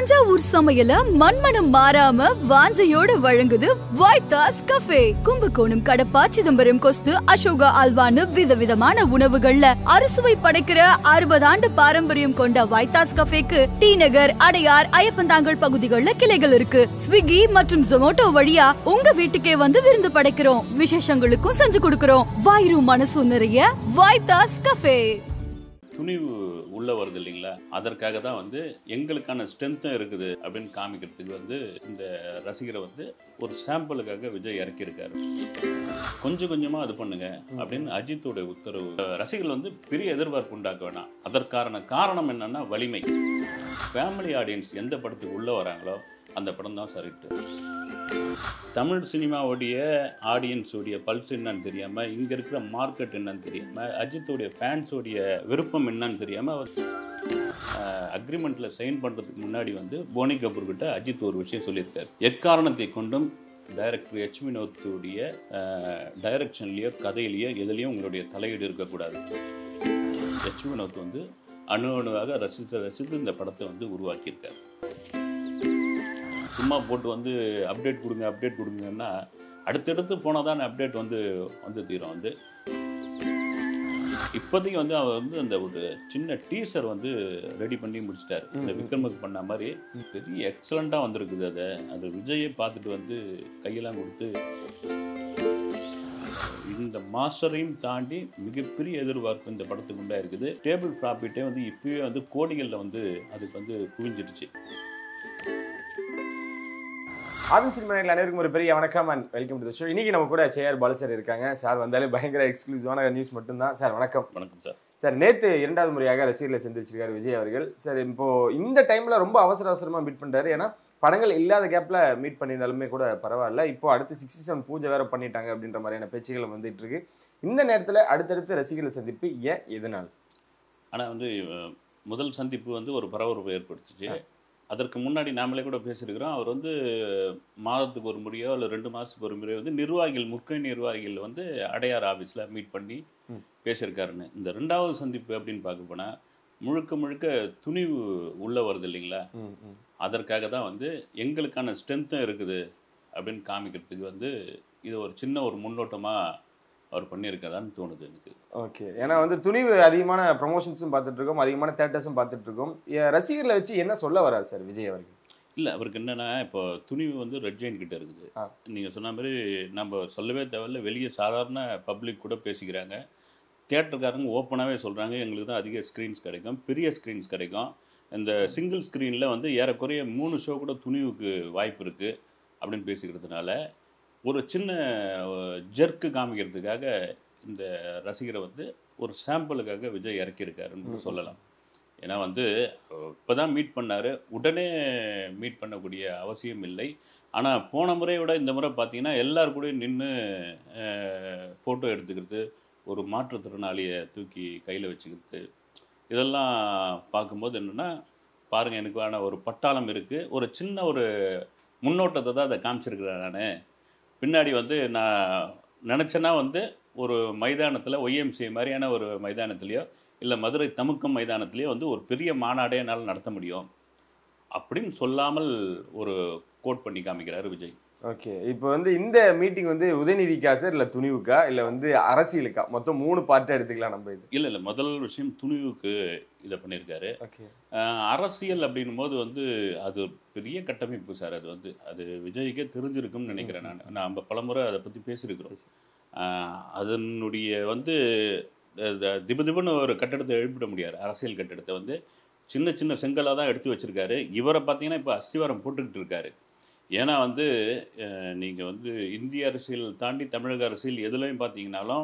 தஞ்சாவூர் சமையல மண்மனம் மாறாம வாஞ்சையோட வழங்குது வைத்தாஸ் கஃபே கும்பகோணம் கடப்பா சிதம்பரம் கொஸ்து அசோகா அல்வான்னு விதவிதமான உணவுகள்ல அறுசுவை படைக்கிற அறுபது ஆண்டு பாரம்பரியம் கொண்ட வைத்தாஸ் கஃபேக்கு டி நகர் அடையார் ஐயப்பந்தாங்கல் பகுதிகளில் கிளைகள் இருக்கு ஸ்விக்கி மற்றும் ஜொமோட்டோ வழியா உங்க வீட்டுக்கே வந்து விருந்து படைக்கிறோம் விசேஷங்களுக்கும் செஞ்சு கொடுக்கிறோம் வாயிரும் மனசும் நிறைய வைத்தாஸ் கஃபே துணிவு உள்ள வருது இல்லைங்களா அதற்காக தான் வந்து எங்களுக்கான ஸ்ட்ரென்த்தும் இருக்குது அப்படின்னு காமிக்கிறதுக்கு வந்து இந்த ரசிகரை வந்து ஒரு சாம்பிளுக்காக விஜய் இறக்கியிருக்காரு கொஞ்சம் கொஞ்சமாக அது பண்ணுங்க அப்படின்னு அஜித்தோட உத்தரவு ரசிகர்கள் வந்து பெரிய எதிர்பார்ப்பு உண்டாக்க வேணாம் அதற்கான காரணம் என்னன்னா வலிமை ஃபேமிலி ஆடியன்ஸ் எந்த படத்துக்கு உள்ள வராங்களோ அந்த படம் தான் சரிட்டு தமிழ் சினிமாவுடைய ஆடியன்ஸோடைய பல்ஸ் என்னன்னு தெரியாமல் இங்கே இருக்கிற மார்க்கெட் என்னன்னு தெரியாமல் அஜித்தோடைய ஃபேன்ஸோடைய விருப்பம் என்னன்னு தெரியாமல் அவர் அக்ரிமெண்ட்டில் சைன் பண்ணுறதுக்கு முன்னாடி வந்து போனி கபூர் கிட்ட அஜித் ஒரு விஷயம் சொல்லியிருக்காரு எக்காரணத்தை கொண்டும் டைரக்டர் எச் வினோத்துடைய டைரக்ஷன்லேயோ கதையிலையோ எதுலேயும் உங்களுடைய தலையீடு இருக்கக்கூடாது எச் வினோத் வந்து அணு அணுவாக ரசித்து ரசித்து இந்த படத்தை வந்து உருவாக்கியிருக்காரு சும்மா போட்டு வந்து அப்டேட் கொடுங்க அப்டேட் கொடுங்கன்னா அடுத்தடுத்து போனால் தான் அப்டேட் வந்து வந்து தீரும் வந்து இப்போதைக்கு வந்து அவர் வந்து அந்த ஒரு சின்ன டீசர் வந்து ரெடி பண்ணி முடிச்சிட்டாரு இந்த விக்ரமுக்கு பண்ண மாதிரி பெரிய எக்ஸலண்ட்டாக வந்திருக்குது அதை அது விஜயை பார்த்துட்டு வந்து கையெல்லாம் கொடுத்து இந்த மாஸ்டரையும் தாண்டி மிகப்பெரிய எதிர்பார்ப்பு இந்த படத்துக்கு உண்டா இருக்குது டேபிள் ப்ராஃபிட்டே வந்து இப்பயே வந்து கோடிகளில் வந்து அதுக்கு வந்து குவிஞ்சிருச்சு ஆவின் சினிமா நேயர்கள் அனைவருக்கும் ஒரு பெரிய வணக்கம் அண்ட் வெல்கம் டு ஷோ இன்னைக்கு நம்ம கூட சேஆர் பாலு சார் இருக்காங்க சார் வந்தாலே பயங்கர எக்ஸ்க்ளூசிவான நியூஸ் மட்டும்தான் சார் வணக்கம் வணக்கம் சார் சார் நேத்து இரண்டாவது முறையாக ரசிகர்களை சந்திச்சிருக்காரு விஜய் அவர்கள் சார் இப்போ இந்த டைம்ல ரொம்ப அவசர அவசரமா மீட் பண்றாரு ஏன்னா படங்கள் இல்லாத கேப்ல மீட் பண்ணியிருந்தாலுமே கூட பரவாயில்ல இப்போ அடுத்து சிக்ஸ்டி செவன் பூஜை வேற பண்ணிட்டாங்க அப்படின்ற மாதிரியான பேச்சுகள் வந்துட்டு இருக்கு இந்த நேரத்துல அடுத்தடுத்து ரசிகர்களை சந்திப்பு ஏன் எதனால் ஆனால் வந்து அஹ், முதல் சந்திப்பு வந்து ஒரு பரபரப்பு ஏற்படுத்துச்சு அதற்கு முன்னாடி நாமளே கூட பேசியிருக்கிறோம் அவர் வந்து மாதத்துக்கு ஒரு முறையோ இல்லை ரெண்டு மாதத்துக்கு ஒரு முறையோ வந்து நிர்வாகிகள் முக்கிய நிர்வாகிகள் வந்து அடையார் ஆஃபீஸில் மீட் பண்ணி ம். பேசியிருக்காருன்னு இந்த ரெண்டாவது சந்திப்பு அப்படின்னு பார்க்க போனால் முழுக்க முழுக்க துணிவு உள்ள வருது இல்லைங்களா அதற்காக தான் வந்து எங்களுக்கான ஸ்ட்ரென்த்தும் இருக்குது அப்படின்னு காமிக்கிறதுக்கு வந்து இது ஒரு சின்ன ஒரு முன்னோட்டமாக அவர் பண்ணியிருக்காரான்னு தோணுது எனக்கு ஓகே ஏன்னா வந்து துணிவு அதிகமான ப்ரொமோஷன்ஸும் பார்த்துட்டு இருக்கோம் அதிகமான தேட்டர்ஸும் பார்த்துட்டு இருக்கோம் ஏ, ரசிகர்களை வச்சு என்ன சொல்ல வராரு சார் விஜய் அவர்கள் இல்லை அவருக்கு என்னென்னா இப்போ துணிவு வந்து ரெட் ஜெயின் கிட்ட இருக்குது ஆ. நீங்கள் சொன்ன மாதிரி நம்ம சொல்லவே தேவையில்ல வெளியே சாதாரண பப்ளிக் கூட பேசிக்கிறாங்க தியேட்டருக்காரங்க ஓப்பனாகவே சொல்கிறாங்க எங்களுக்கு தான் அதிக ஸ்க்ரீன்ஸ் கிடைக்கும் பெரிய ஸ்க்ரீன்ஸ் கிடைக்கும் இந்த சிங்கிள் ஸ்க்ரீனில் வந்து ஏறக்குறைய மூணு ஷோ கூட துணிவுக்கு வாய்ப்பு இருக்குது அப்படின்னு பேசிக்கிறதுனால ஒரு சின்ன ஜெர்க்கு காமிக்கிறதுக்காக இந்த ரசிகரை வந்து ஒரு சாம்பிளுக்காக விஜய் இறக்கியிருக்காருன்னு கூட சொல்லலாம் ஏன்னா வந்து இப்போ தான் மீட் பண்ணார் உடனே மீட் பண்ணக்கூடிய அவசியம் இல்லை ஆனால் போன முறையை விட இந்த முறை பார்த்தீங்கன்னா எல்லார் கூடயும் நின்று ஃபோட்டோ எடுத்துக்கிறது ஒரு மாற்றுத்திறனாளியை தூக்கி கையில் வச்சுக்கிறது இதெல்லாம் பார்க்கும்போது என்னென்னா பாருங்கள் எனக்கான ஒரு பட்டாளம் இருக்குது ஒரு சின்ன ஒரு முன்னோட்டத்தை தான் அதை காமிச்சிருக்கிறேன் நான் பின்னாடி வந்து நான் நினச்சேன்னா வந்து ஒரு மைதானத்தில் ஒய்எம்சிஏ மாதிரியான ஒரு மைதானத்துலேயோ இல்லை மதுரை தமுக்கம் மைதானத்திலேயோ வந்து ஒரு பெரிய மாநாடே என்னால் நடத்த முடியும் அப்படின்னு சொல்லாமல் ஒரு கோட் பண்ணி காமிக்கிறாரு விஜய் ஓகே இப்போ வந்து இந்த மீட்டிங் வந்து உதயநிதிக்கா சார் இல்ல துணிவுக்கா இல்ல வந்து அரசியலுக்கா மொத்தம் மூணு பார்ட்டா எடுத்துக்கலாம் நம்ம இது இல்லை இல்லை முதல் விஷயம் துணிவுக்கு இதை பண்ணியிருக்காரு ஓகே ஆஹ் அரசியல் அப்படின்னும் போது வந்து அது ஒரு பெரிய கட்டமைப்பு சார் அது வந்து அது விஜய்க்கே தெரிஞ்சிருக்கும்னு நினைக்கிறேன் நான் நாம் பலமுறை அதை பற்றி பேசியிருக்கிறோம் ஆஹ் அதனுடைய வந்து அஹ் திபு திபுன்னு ஒரு கட்டடத்தை எழுப்பிட முடியாது அரசியல் கட்டடத்தை வந்து சின்ன சின்ன செங்கலாக தான் எடுத்து வச்சிருக்காரு இவரை பார்த்தீங்கன்னா இப்போ அஸ்திவாரம் போட்டுக்கிட்டு இருக்காரு ஏன்னா வந்து நீங்கள் வந்து இந்திய அரசியல் தாண்டி தமிழக அரசியல் எதுலையும் பார்த்தீங்கன்னாலும்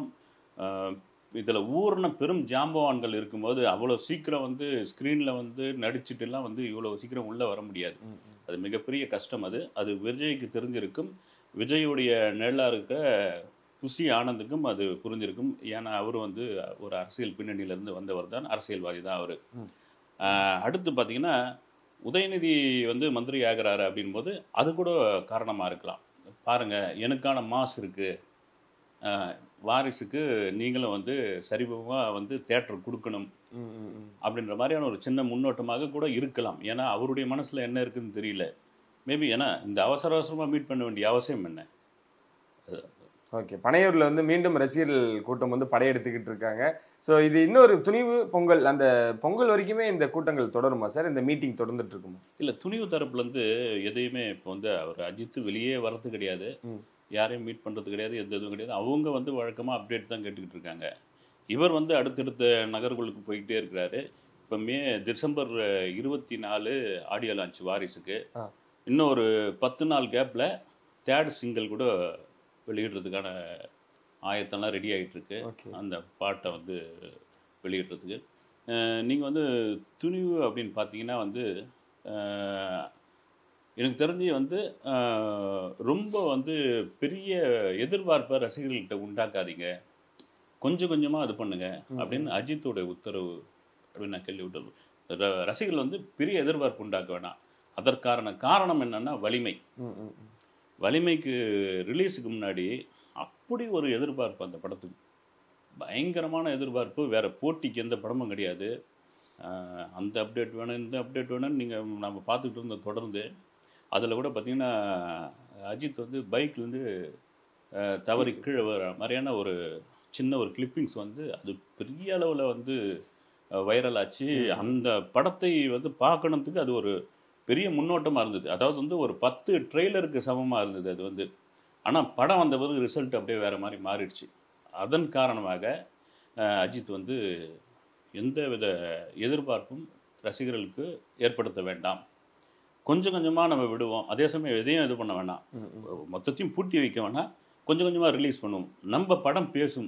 இதில் ஊர்ன பெரும் ஜாம்பவான்கள் இருக்கும்போது அவ்வளோ சீக்கிரம் வந்து ஸ்க்ரீனில் வந்து நடிச்சிட்டுலாம் வந்து இவ்வளோ சீக்கிரம் உள்ளே வர முடியாது அது மிகப்பெரிய கஷ்டம் அது அது விஜய்க்கு தெரிஞ்சிருக்கும் விஜயுடைய நிழலாக இருக்க புசி ஆனந்துக்கும் அது புரிஞ்சிருக்கும் ஏன்னா அவர் வந்து ஒரு அரசியல் பின்னணியிலேருந்து வந்தவர் தான் அரசியல்வாதி தான் அவர் ம். அடுத்து பார்த்தீங்கன்னா உதயநிதி வந்து மந்திரி ஆகிறாரு அப்படின்போது அது கூட காரணமாக இருக்கலாம் பாருங்கள் எனக்கான மாஸ் இருக்குது வாரிசுக்கு நீங்களும் வந்து சரிபமாக வந்து தேட்டர் கொடுக்கணும் ம், ம், ம். அப்படின்ற மாதிரியான ஒரு சின்ன முன்னோட்டமாக கூட இருக்கலாம் ஏன்னா அவருடைய மனசுல என்ன இருக்குன்னு தெரியல மேபி ஏன்னா இந்த அவசர அவசரமா மீட் பண்ண வேண்டிய அவசியம் என்ன ஓகே பனையூர்ல வந்து மீண்டும் ரசிகர்கள் கூட்டம் வந்து படையெடுத்துக்கிட்டு இருக்காங்க ஸோ இது இன்னொரு துணிவு பொங்கல் அந்த பொங்கல் வரைக்குமே இந்த கூட்டங்கள் தொடருமா சார் இந்த மீட்டிங் தொடர்ந்துட்டு இருக்குமா இல்ல துணிவு தரப்புல இருந்து எதையுமே இப்போ வந்து அவர் அஜித் வெளியே வர்றது கிடையாது ம். யாரையும் மீட் பண்றது கிடையாது எந்த இதுவும் கிடையாது அவங்க வந்து வழக்கமா அப்டேட் தான் கேட்டுக்கிட்டு இருக்காங்க இவர் வந்து அடுத்தடுத்த நகர்களுக்கு போய்கிட்டே இருக்கிறாரு இப்போ மே டிசம்பர் இருபத்தி நாலு ஆடியோ லான்ச் வாரிசுக்கு ஆ. இன்னும் ஒரு பத்து நாள் கேப்ல தேர்ட் சிங்கிள் கூட வெளியிடுறதுக்கான ஆயத்தம்லாம் ரெடி ஆயிட்டு இருக்கு ஓகே அந்த பாட்டை வந்து வெளியிடுறதுக்கு அஹ் நீங்க வந்து துணிவு அப்படின்னு பார்த்தீங்கன்னா வந்து அஹ், எனக்கு தெரிஞ்சு வந்து அஹ், ரொம்ப வந்து பெரிய எதிர்பார்ப்பை ரசிகர்கள்கிட்ட உண்டாக்காதீங்க கொஞ்சம் கொஞ்சமா அது பண்ணுங்க அப்படின்னு அஜித்தோட உத்தரவு அப்படின்னு நான் கேள்விவிட்டது ர- ரசிகர்கள் வந்து பெரிய எதிர்பார்ப்பு உண்டாக்க வேணாம் அதற்கான காரணம் என்னன்னா வலிமை ம், ம், ம். வலிமைக்கு ரிலீஸுக்கு முன்னாடி அப்படி ஒரு எதிர்பார்ப்பு அந்த படத்துக்கு பயங்கரமான எதிர்பார்ப்பு வேற போட்டிக்கு எந்த படமும் கிடையாது ஆஹ் அந்த அப்டேட் வேணும் இந்த அப்டேட் வேணும்னு நீங்கள் நம்ம பார்த்துக்கிட்டு இருந்த தொடர்ந்து அதில் கூட பார்த்தீங்கன்னா அஜித் வந்து பைக்லேருந்து தவறி கீழே வர மாதிரியான ஒரு சின்ன ஒரு கிளிப்பிங்ஸ் வந்து அது பெரிய அளவில் வந்து வைரல் ஆச்சு அந்த படத்தை வந்து பார்க்கணுத்துக்கு அது ஒரு பெரிய முன்னோட்டமாக இருந்தது அதாவது வந்து ஒரு பத்து ட்ரெய்லருக்கு சமமாக இருந்தது அது வந்து ஆனால் படம் வந்த பிறகு ரிசல்ட் அப்படியே வேற மாதிரி மாறிடுச்சு அதன் காரணமாக அஹ், அஜித் வந்து எந்த வித எதிர்பார்ப்பும் ரசிகர்களுக்கு ஏற்படுத்த வேண்டாம் கொஞ்சம் கொஞ்சமாக நம்ம விடுவோம் அதே சமயம் எதையும் இது பண்ண வேண்டாம் ம், ம். மொத்தத்தையும் பூட்டி வைக்க வேணாம் கொஞ்சம் கொஞ்சமாக ரிலீஸ் பண்ணுவோம் நம்ம படம் பேசும்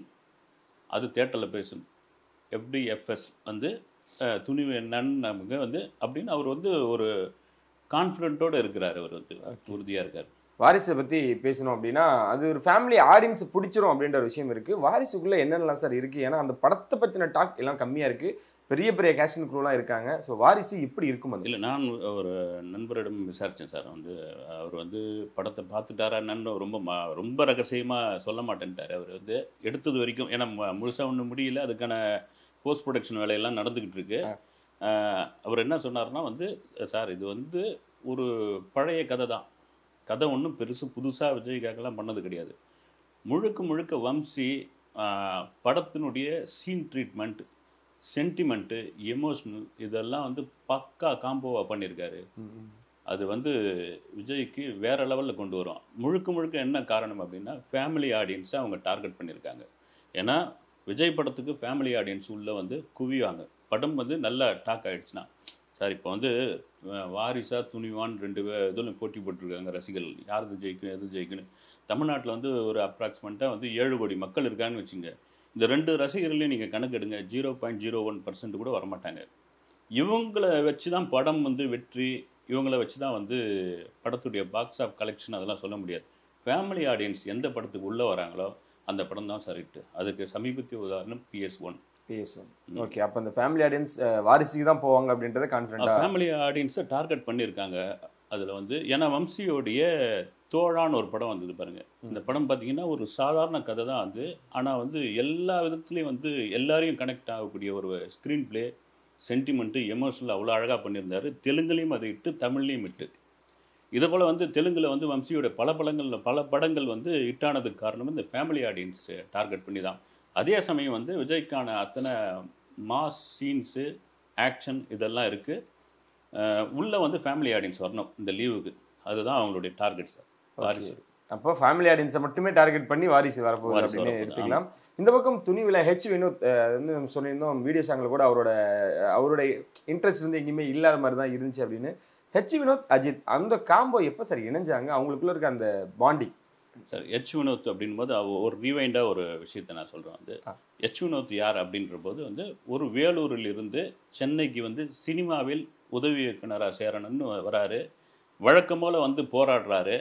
அது தேட்டரில் பேசும் எப்படி எஃப்எஸ் வந்து அஹ், துணிவு என்னன்னு நமக்கு வந்து அப்படின்னு அவர் வந்து ஒரு கான்ஃபிடென்ட்டோடு இருக்கிறார் அவர் வந்து உறுதியாக இருக்கார் வாரிசை பத்தி பேசணும் அப்படின்னா அது ஒரு ஃபேமிலி ஆடியன்ஸ் பிடிச்சிரும் அப்படின்ற ஒரு விஷயம் இருக்கு வாரிசுக்குள்ள என்னென்னலாம் சார் இருக்கு ஏன்னா அந்த படத்தை பத்தின டாக் எல்லாம் கம்மியா இருக்கு பெரிய பெரிய கேஷன் குரூலாம் இருக்காங்க ஸோ வாரிசு எப்படி இருக்கும் அது இல்லை நான் ஒரு நண்பரிடம் விசாரித்தேன் சார் வந்து அவர் வந்து படத்தை பார்த்துட்டாரா என்னன்னு ரொம்ப ம ரொம்ப ரகசியமாக சொல்ல மாட்டேன்ட்டார் அவர் வந்து எடுத்தது வரைக்கும் ஏன்னா முழுசாக ஒன்றும் முடியல அதுக்கான போஸ்ட் ப்ரொடக்ஷன் வேலையெல்லாம் நடந்துக்கிட்டு இருக்கு ஆ. ஆஹ் அவர் என்ன சொன்னார்னா வந்து சார் இது வந்து ஒரு பழைய கதை தான் கதை ஒன்றும் பெருசு புதுசாக விஜய்க்காகலாம் பண்ணது கிடையாது முழுக்க முழுக்க வம்சி ஆஹ் படத்தினுடைய சீன் ட்ரீட்மெண்ட் சென்டிமெண்ட்டு எமோஷ்னல் இதெல்லாம் வந்து பக்கா காம்போவாக பண்ணியிருக்காரு ம், ம். அது வந்து விஜய்க்கு வேற லெவலில் கொண்டு வரும் முழுக்க முழுக்க என்ன காரணம் அப்படின்னா ஃபேமிலி ஆடியன்ஸை அவங்க டார்கெட் பண்ணியிருக்காங்க ஏன்னா விஜய் படத்துக்கு ஃபேமிலி ஆடியன்ஸ் உள்ளே வந்து குவிவாங்க படம் வந்து நல்லா டாக் ஆயிடுச்சுன்னா சார் இப்போ வந்து அஹ், வாரிசா துணிவான் ரெண்டு பே இதில் போட்டி போட்டிருக்காங்க ரசிகர்கள் யார் ஜெயிக்கும் எது ஜெயிக்குன்னு தமிழ்நாட்டில் வந்து ஒரு அப்ராக்சிமேட்டாக வந்து ஏழு கோடி மக்கள் இருக்காங்கன்னு வச்சுங்க இந்த ரெண்டு ரசிகர்களையும் நீங்கள் கணக்கெடுங்க zero point zero one percent கூட வரமாட்டாங்க இவங்களை வச்சு தான் படம் வந்து வெற்றி இவங்களை வச்சு தான் வந்து படத்துடைய பாக்ஸ் ஆஃப் கலெக்ஷன் அதெல்லாம் சொல்ல முடியாது ஃபேமிலி ஆடியன்ஸ் எந்த படத்துக்கு உள்ளே வராங்களோ அந்த படம் தான் சார் ஹிட் அதுக்கு சமீபத்திய உதாரணம் PS one PS one okay அப்போ அந்த ஃபேமிலி ஆடியன்ஸ் வாரிசுக்கு தான் போவாங்க அப்படின்றத கான்ஃபிடண்டா ஃபேமிலி ஆடியன்ஸை டார்கெட் பண்ணியிருக்காங்க அதில் வந்து ஏன்னா வம்சியோடைய தோழான்னு ஒரு படம் வந்தது பாருங்க இந்த படம் பார்த்தீங்கன்னா ஒரு சாதாரண கதை தான் வந்து ஆனால் வந்து எல்லா விதத்துலேயும் வந்து எல்லாரையும் கனெக்ட் ஆகக்கூடிய ஒரு ஸ்க்ரீன் ப்ளே சென்டிமெண்ட்டு எமோஷனல் அவ்வளோ அழகாக பண்ணியிருந்தாரு தெலுங்குலேயும் அதை இட்டு தமிழ்லேயும் இட்டு இதே போல் வந்து தெலுங்குல வந்து வம்சியோட பல படங்கள் பல படங்கள் வந்து ஹிட்டானதுக்கு காரணம் இந்த ஃபேமிலி ஆடியன்ஸ் டார்கெட் பண்ணி தான் அதே சமயம் வந்து விஜய்க்கான அத்தனை மாஸ் சீன்ஸு ஆக்ஷன் இதெல்லாம் இருக்குது உள்ளே வந்து ஃபேமிலி ஆடியன்ஸ் வரணும் இந்த லீவுக்கு அதுதான் அவங்களுடைய டார்கெட் சார் வாரிசு அப்போ ஃபேமிலி ஆடியன்ஸை மட்டுமே டார்கெட் பண்ணி வாரிசு வரப்போகுது வாரிசு அப்படின்னு வரப்போகுது, எடுத்துக்கலாம் இந்த பக்கம் துணிவில் ஹெச் வினோத் அஹ், வந்து நம்ம சொல்லியிருந்தோம் வீடியோ சாங்கில் கூட அவரோட அஹ், அவருடைய இன்ட்ரெஸ்ட் வந்து எங்கேயுமே இல்லாத மாதிரி தான் இருந்துச்சு அப்படின்னு ஹெச் வினோத் அஜித் அந்த காம்போ எப்போ சார் இணைஞ்சாங்க அவங்களுக்குள்ள இருக்க அந்த பாண்டிங் சார் எச் வினோத் அப்படின் போது அவ- ஒரு ரீவைண்டாக ஒரு விஷயத்தை நான் சொல்கிறேன் வந்து ஆ. எச் வினோத் யார் அப்படின்ற போது வந்து ஒரு வேலூரில் இருந்து சென்னைக்கு வந்து சினிமாவில் உதவி இயக்குனராக சேரணும்னு வராரு வழக்கம் போல் வந்து போராடுறாரு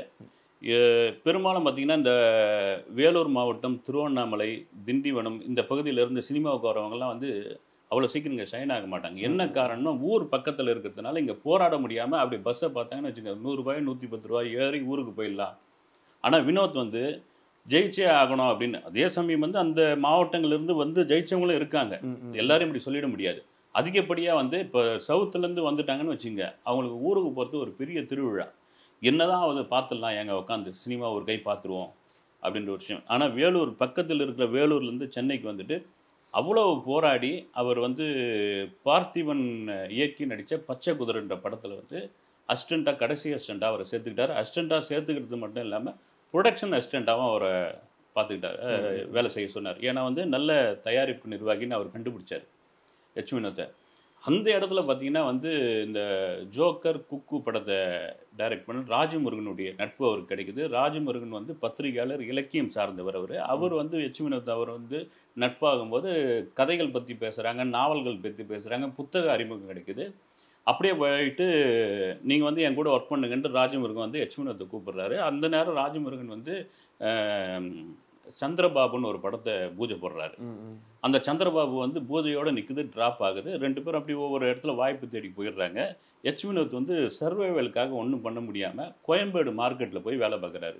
எ- பெரும்பாலும் பார்த்தீங்கன்னா இந்த வேலூர் மாவட்டம் திருவண்ணாமலை திண்டிவனம் இந்த பகுதியிலேருந்து சினிமாவுக்கு வரவங்கலாம் வந்து அவ்வளோ சீக்கிரம் இங்கே ஷைன் ஆக மாட்டாங்க என்ன காரணம்னா ஊர் பக்கத்தில் இருக்கிறதுனால இங்கே போராட முடியாமல் அப்படி பஸ்ஸை பார்த்தாங்கன்னு வச்சுக்கோங்க நூறுரூபாய் நூற்றி பத்து ரூபாய் ஏறி ஊருக்கு போயிடலாம் ஆனால் வினோத் வந்து ஜெயிச்சே ஆகணும் அப்படின்னு அதே சமயம் வந்து அந்த மாவட்டங்கள்ல இருந்து வந்து ஜெயிச்சவங்களும் இருக்காங்க எல்லாரையும் இப்படி சொல்லிட முடியாது அதிகப்படியாக வந்து இப்போ சவுத்துலேருந்து வந்துட்டாங்கன்னு வச்சுங்க அவங்களுக்கு ஊருக்கு போகிறது ஒரு பெரிய திருவிழா என்னதான் அதை பார்த்துடலாம் எங்க உட்காந்து சினிமா ஒரு கை பார்த்துருவோம் அப்படின்ற ஒரு விஷயம் ஆனால் வேலூர் பக்கத்தில் இருக்கிற வேலூர்லேருந்து சென்னைக்கு வந்துட்டு அவ்வளோ போராடி அவர் வந்து பார்த்திபன் இயக்கி நடித்த பச்சை குதிரைன்ற படத்தில் வந்து அசிஸ்டண்ட்டாக கடைசி அசிஸ்டண்ட்டாக அவரை சேர்த்துக்கிட்டாரு அசிஸ்டண்ட்டாக சேர்த்துக்கிறது மட்டும் இல்லாமல் ப்ரொடக்ஷன் அசிஸ்டண்ட்டாகவும் அவரை பார்த்துக்கிட்டார் அஹ், வேலை செய்ய சொன்னார் ஏன்னா வந்து நல்ல தயாரிப்பு நிர்வாகின்னு அவர் கண்டுபிடிச்சார் எச் வினோத்தை அந்த இடத்துல பார்த்தீங்கன்னா வந்து இந்த ஜோக்கர் குக்கு படத்தை டைரக்ட் பண்ண ராஜமுருகனுடைய நட்பு அவருக்கு கிடைக்குது ராஜமுருகன் வந்து பத்திரிகையாளர் இலக்கியம் சார்ந்தவர் அவர் அவர் வந்து எச் வினோத் அவர் வந்து நட்பாகும்போது கதைகள் பற்றி பேசுகிறாங்க நாவல்கள் பற்றி பேசுகிறாங்க புத்தக அறிமுகம் கிடைக்குது அப்படியே போயிட்டு நீங்கள் வந்து என் கூட ஒர்க் பண்ணுங்கன்ட்டு ராஜமுருகன் வந்து எச் வினோத்தை கூப்பிடுறாரு அந்த நேரம் ராஜமுருகன் வந்து ஆம், சந்திரபாபுன்னு ஒரு படத்தை பூஜை போடுறாரு ம், ம். அந்த சந்திரபாபு வந்து பூஜையோட நிற்குது ட்ராப் ஆகுது ரெண்டு பேரும் அப்படி ஒவ்வொரு இடத்துல வாய்ப்பு தேடி போயிடுறாங்க எச் வினோத் வந்து சர்வைவலுக்காக ஒன்றும் பண்ண முடியாமல் கோயம்பேடு மார்க்கெட்டில் போய் வேலை பார்க்குறாரு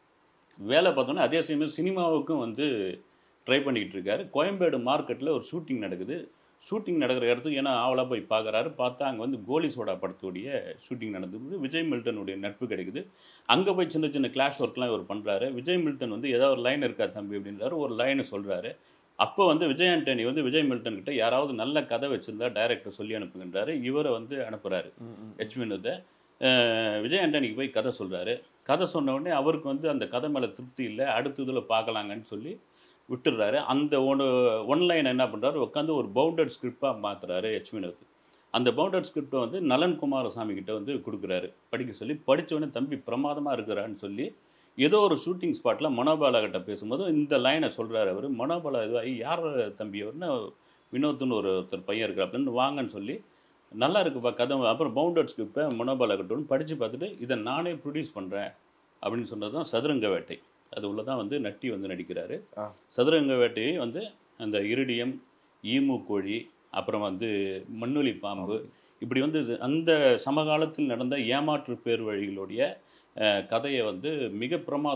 வேலை பார்த்தோன்னே அதே சமயம் சினிமாவுக்கும் வந்து ட்ரை பண்ணிக்கிட்டு இருக்காரு கோயம்பேடு மார்க்கெட்டில் ஒரு ஷூட்டிங் நடக்குது ஷூட்டிங் நடக்கிற இடத்துக்கு ஏன்னா ஆவலாக போய் பார்க்குறாரு பார்த்தா அங்கே வந்து கோலி சோடா படத்துடைய ஷூட்டிங் நடந்தது விஜய் மில்டனுடைய நட்பு கிடைக்குது அங்கே போய் சின்ன சின்ன கிளாஷ் ஒர்க்லாம் இவர் பண்ணுறாரு விஜய் மில்டன் வந்து ஏதாவது ஒரு லைன் இருக்கா தம்பி அப்படின்றாரு ஒரு லைனை சொல்கிறாரு அப்போ வந்து விஜய் ஆண்டனி வந்து விஜய் மில்டன் கிட்ட யாராவது நல்ல கதை வச்சிருந்தா டைரக்டர் சொல்லி அனுப்புகின்றாரு இவரை வந்து அனுப்புகிறாரு ம், ம். ஹெச் வினோத்தை அஹ் விஜய் ஆண்டனிக்கு போய் கதை சொல்கிறாரு கதை சொன்ன உடனே அவருக்கு வந்து அந்த கதை மேலே திருப்தி இல்லை அடுத்த இதில் பார்க்கலாங்கன்னு சொல்லி விட்டுடுறாரு அந்த ஒன்று ஒன் லைன் என்ன பண்ணுறாரு உட்காந்து ஒரு பவுண்டட் ஸ்கிரிப்டாக மாற்றுறாரு ஹெச் வினோத் அந்த பவுண்டட் ஸ்கிரிப்டை வந்து நலன் குமாரசாமி கிட்ட வந்து கொடுக்குறாரு படிக்க சொல்லி படிச்ச உடனே தம்பி பிரமாதமாக இருக்கிறான்னு சொல்லி ஏதோ ஒரு ஷூட்டிங் ஸ்பாட்டில் மனோபாலா கிட்ட பேசும்போது இந்த லைனை சொல்கிறாரு அவர் மனோபாலா இதுவாகி யார் தம்பி அவர்னு வினோத்னு ஒரு ஒருத்தர் பையன் இருக்கிறாப்புலன்னு வாங்கன்னு சொல்லி நல்லா இருக்குப்பா கதை அப்புறம் பவுண்டட் ஸ்கிரிப்டை மனோபாலா கிட்டோன்னு படித்து பார்த்துட்டு இதை நானே ப்ரொடியூஸ் பண்ணுறேன் அப்படின்னு சொன்னது தான் சதுரங்க வேட்டை அது உள்ள தான் வந்து நட்டி வந்து நடிக்கிறாரு ஆ. சதுரங்க வேட்டையை வந்து அந்த இருடியம் ஈமு கோழி அப்புறம் வந்து மண்ணுளி பாம்பு இப்படி வந்து இது- அந்த சமகாலத்தில் நடந்த ஏமாற்று பேர் வழிகளுடைய அஹ், கதையை வந்து மிக